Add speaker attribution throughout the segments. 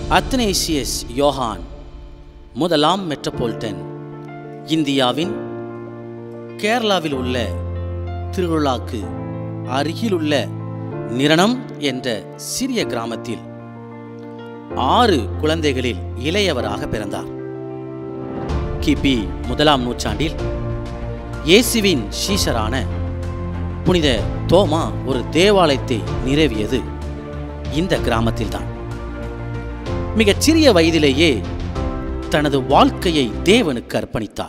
Speaker 1: அத்னேசியஸ் Johann முதலாம் metropolitan இந்தியாவின் கேரளாவில் உள்ள திருவிழாக்கு அருகிலுள்ள நிரணம் என்ற சிறிய கிராமத்தில் ஆறு குழந்தைகளில் இளையவராக பிறந்தார் கிபி முதலாம் நூற்றாண்டில் இயேசுவின் சீஷரான புனித தோமா ஒரு தேவாலயத்தை நிறுவியது இந்த கிராமத்தில்தான் மிகச் சிறிய வயதிலேயே தனது வாழ்க்கையை தேவனுக்கு அர்ப்பணித்தார்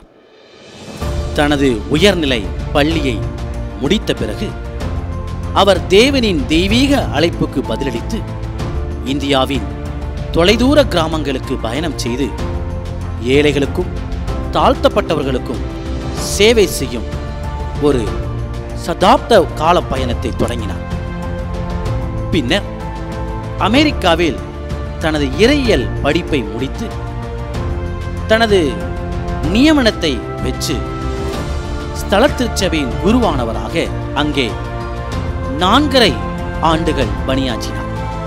Speaker 1: தனது உயர்நிலை பள்ளியை முடித்த பிறகு அவர் தேவனின் தெய்வீக அழைப்புக்கு பதிலளித்து இந்தியாவின் தொலைதூர கிராமங்களுக்கு பயணம் செய்து ஏழைகளுக்கும் தாழ்த்தப்பட்டவர்களுக்கும் சேவை செய்யும் ஒரு சதாப்த கால பயணத்தை தொடங்கினார் பின்னர் அமெரிக்காவில் தனது இறையியல் படிப்பை முடித்து தனது நியமனத்தை பெற்று ஸ்தல திருச்சபையின் குருவானவராக அங்கே நான்கரை ஆண்டுகள் பணியாற்றினார்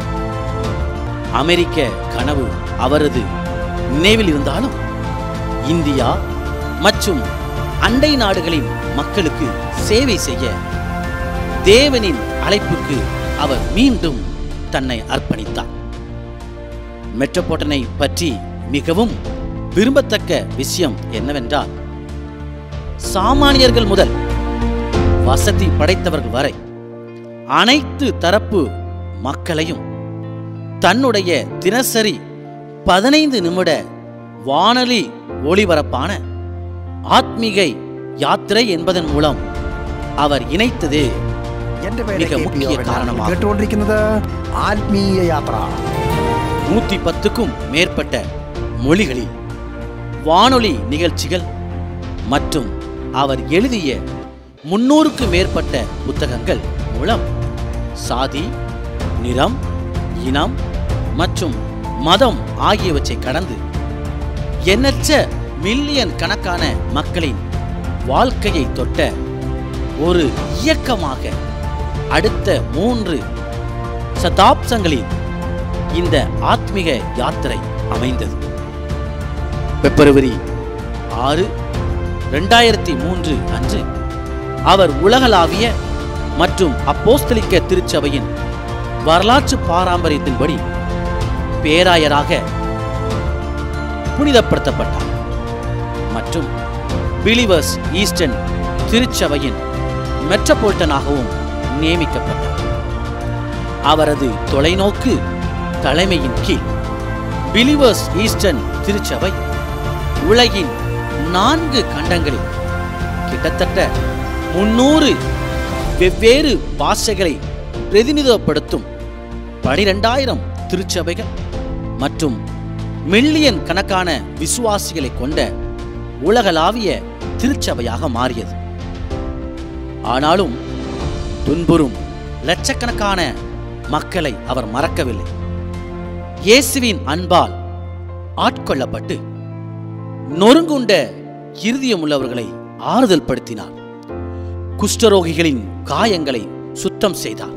Speaker 1: அமெரிக்க கனவு அவரது நினைவில் இருந்தாலும் இந்தியா மற்றும் அண்டை நாடுகளின் மக்களுக்கு சேவை செய்ய தேவனின் அழைப்புக்கு அவர் மீண்டும் தன்னை அர்ப்பணித்தார் மெட்ரோபோட்டனை பற்றி மிகவும் விரும்பத்தக்க விஷயம் என்னவென்றால் சாமானியர்கள் முதல் வசதி படைத்தவர்கள் வரை அனைத்து தரப்பு மக்களையும் தன்னுடைய தினசரி பதினைந்து நிமிட வானொலி ஒளிபரப்பான ஆத்மீக யாத்திரை என்பதன் மூலம் அவர் இணைத்தது
Speaker 2: എന്റെ പേര്
Speaker 1: മിക
Speaker 2: കെ പി
Speaker 1: മുഖ്യ
Speaker 2: ഓവൻ.
Speaker 1: കാരണമാകും.
Speaker 2: കേട്ടുകൊണ്ടിരിക്കുന്നത് ആത്മീയ യാത്ര
Speaker 1: நூற்றி பத்துக்கும் மேற்பட்ட மொழிகளில் வானொலி நிகழ்ச்சிகள் மற்றும் அவர் எழுதிய முன்னூறுக்கு மேற்பட்ட புத்தகங்கள் மூலம் சாதி நிறம் இனம் மற்றும் மதம் ஆகியவற்றை கடந்து எண்ணற்ற மில்லியன் கணக்கான மக்களின் வாழ்க்கையை தொட்ட ஒரு இயக்கமாக அடுத்த மூன்று சதாப்தங்களில் இந்த ஆத்மீக யாத்திரை அமைந்தது பிப்ரவரி ஆறு ரெண்டாயிரத்தி மூன்று அன்று அவர் உலகளாவிய மற்றும் அப்போஸ்தலிக்க திருச்சபையின் வரலாற்று பாரம்பரியத்தின்படி பேராயராக புனிதப்படுத்தப்பட்டார் மற்றும் பிலிவர்ஸ் ஈஸ்டர்ன் திருச்சபையின் மெட்ரோபோலிட்டனாகவும் நியமிக்கப்பட்டார் அவரது தொலைநோக்கு தலைமையின் கீழ் பிலிவர்ஸ் ஈஸ்டர்ன் திருச்சபை உலகின் நான்கு கண்டங்களில் கிட்டத்தட்ட முன்னூறு வெவ்வேறு பாஷைகளை பிரதிநிதித்துவப்படுத்தும் பனிரெண்டாயிரம் திருச்சபைகள் மற்றும் மில்லியன் கணக்கான விசுவாசிகளை கொண்ட உலகளாவிய திருச்சபையாக மாறியது ஆனாலும் துன்புறும் லட்சக்கணக்கான மக்களை அவர் மறக்கவில்லை இயேசுவின் அன்பால் ஆட்கொள்ளப்பட்டு நொறுங்குண்ட இருதயமுள்ளவர்களை ஆறுதல் படுத்தினார் குஷ்டரோகிகளின் காயங்களை சுத்தம் செய்தார்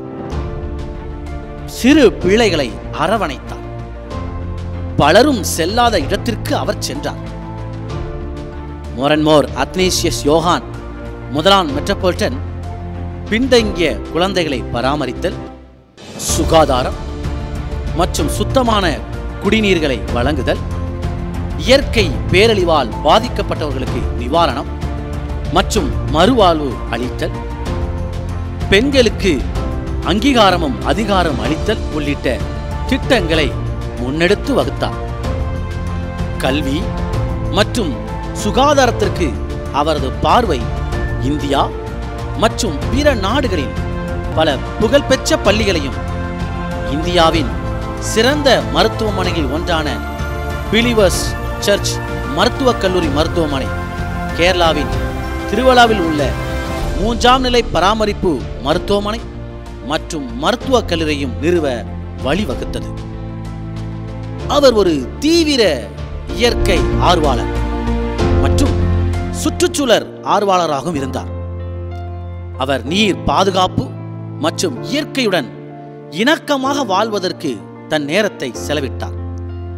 Speaker 1: சிறு பிள்ளைகளை அரவணைத்தார் பலரும் செல்லாத இடத்திற்கு அவர் சென்றார் மோரன்மோர் அத்னேசியஸ் யோகான் முதலாம் மெட்ரோபோலிட்டன் பின்தங்கிய குழந்தைகளை பராமரித்தல் சுகாதாரம் மற்றும் சுத்தமான குடிநீர்களை வழங்குதல் இயற்கை பேரழிவால் பாதிக்கப்பட்டவர்களுக்கு நிவாரணம் மற்றும் மறுவாழ்வு அளித்தல் பெண்களுக்கு அங்கீகாரமும் அதிகாரம் அளித்தல் உள்ளிட்ட திட்டங்களை முன்னெடுத்து வகுத்தார் கல்வி மற்றும் சுகாதாரத்திற்கு அவரது பார்வை இந்தியா மற்றும் பிற நாடுகளில் பல புகழ்பெற்ற பள்ளிகளையும் இந்தியாவின் சிறந்த மருத்துவமனைகளில் ஒன்றான பிலிவர்ஸ் சர்ச் மருத்துவக் கல்லூரி மருத்துவமனை கேரளாவின் திருவளாவில் உள்ள மூன்றாம் நிலை பராமரிப்பு மருத்துவமனை மற்றும் மருத்துவக் கல்லூரியும் நிறுவ வழிவகுத்தது அவர் ஒரு தீவிர இயற்கை ஆர்வலர் மற்றும் சுற்றுச்சூழல் ஆர்வலராகவும் இருந்தார் அவர் நீர் பாதுகாப்பு மற்றும் இயற்கையுடன் இணக்கமாக வாழ்வதற்கு தன் நேரத்தை செலவிட்டார்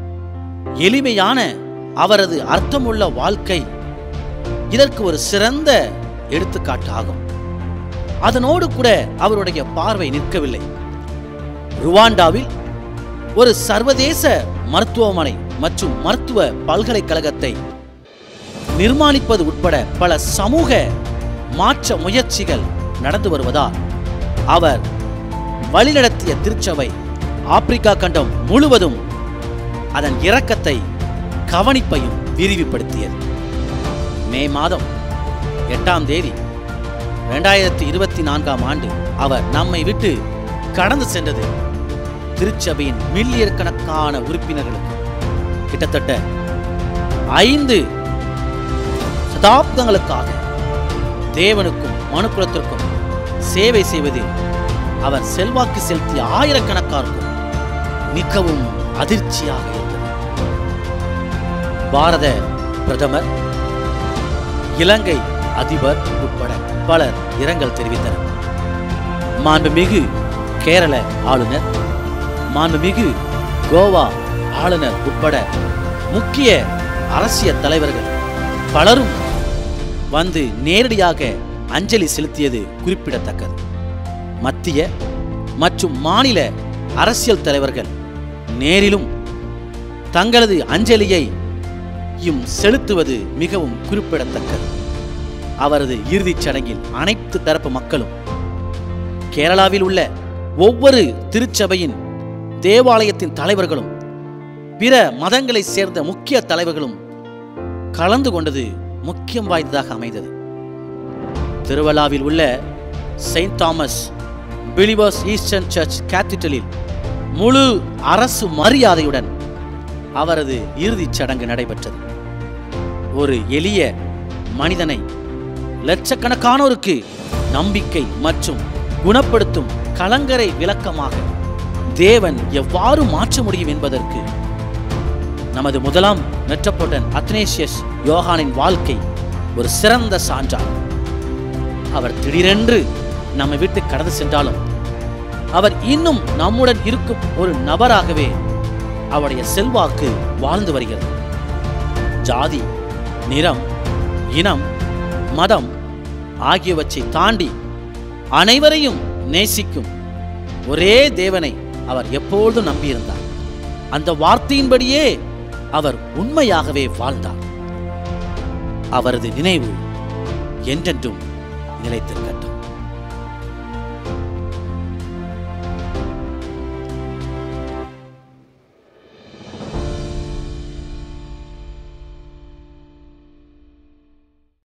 Speaker 1: எளிமையான அவரது அர்த்தமுள்ள வாழ்க்கை இதற்கு ஒரு சிறந்த எடுத்துக்காட்டாகும் அதனோடு கூட அவருடைய பார்வை நிற்கவில்லை ருவாண்டாவில் ஒரு சர்வதேச மருத்துவமனை மற்றும் மருத்துவ பல்கலைக்கழகத்தை நிர்மாணிப்பது உட்பட பல சமூக மாற்ற முயற்சிகள் நடந்து வருவதால் அவர் வழிநடத்திய திருச்சபை ஆப்பிரிக்கா கண்டம் முழுவதும் அதன் இரக்கத்தை கவனிப்பையும் விரிவுபடுத்தியது மே மாதம் எட்டாம் தேதி இரண்டாயிரத்தி இருபத்தி நான்காம் ஆண்டு அவர் நம்மை விட்டு கடந்து சென்றது திருச்சபையின் மில்லியன் கணக்கான உறுப்பினர்களுக்கு கிட்டத்தட்ட ஐந்து சதாப்தங்களுக்காக தேவனுக்கும் மனுக்குலத்திற்கும் சேவை செய்வதில் அவர் செல்வாக்கு செலுத்திய ஆயிரக்கணக்காருக்கும் மிகவும் அதிர்ச்சியாக இருந்தது பாரத பிரதமர் இலங்கை அதிபர் உட்பட பலர் இரங்கல் தெரிவித்தனர் மாண்புமிகு கேரள ஆளுநர் மாண்புமிகு கோவா ஆளுநர் உட்பட முக்கிய அரசியல் தலைவர்கள் பலரும் வந்து நேரடியாக அஞ்சலி செலுத்தியது குறிப்பிடத்தக்கது மத்திய மற்றும் மாநில அரசியல் தலைவர்கள் நேரிலும் தங்களது அஞ்சலியை யும் செலுத்துவது மிகவும் குறிப்பிடத்தக்கது அவரது இறுதிச் சடங்கில் அனைத்து தரப்பு மக்களும் கேரளாவில் உள்ள ஒவ்வொரு திருச்சபையின் தேவாலயத்தின் தலைவர்களும் பிற மதங்களைச் சேர்ந்த முக்கிய தலைவர்களும் கலந்து கொண்டது முக்கியம் வாய்ந்ததாக அமைந்தது திருவள்ளாவில் உள்ள Saint Thomas Believers Eastern Church கேத்தீட்ரலில் முழு அரசு மரியாதையுடன் அவரது இறுதிச் சடங்கு நடைபெற்றது ஒரு எளிய மனிதனை லட்சக்கணக்கானோருக்கு நம்பிக்கை மற்றும் குணப்படுத்தும் கலங்கரை விளக்கமாக தேவன் எவ்வாறு மாற்ற முடியும் என்பதற்கு நமது முதலாம் மெட்ரோபோட்டன் அத்னேசியஸ் யோகானின் வாழ்க்கை ஒரு சிறந்த சான்றாகும் அவர் திடீரென்று நம்மை விட்டு கடந்து சென்றாலும் அவர் இன்னும் நம்முடன் இருக்கும் ஒரு நபராகவே அவருடைய செல்வாக்கு வாழ்ந்து வருகிறது ஜாதி நிறம் இனம் மதம் ஆகியவற்றை தாண்டி அனைவரையும் நேசிக்கும் ஒரே தேவனை அவர் எப்பொழுதும் நம்பியிருந்தார் அந்த வார்த்தையின்படியே அவர் உண்மையாகவே வாழ்ந்தார் அவரது நினைவு என்றென்றும் நிலைத்திருக்கட்டும்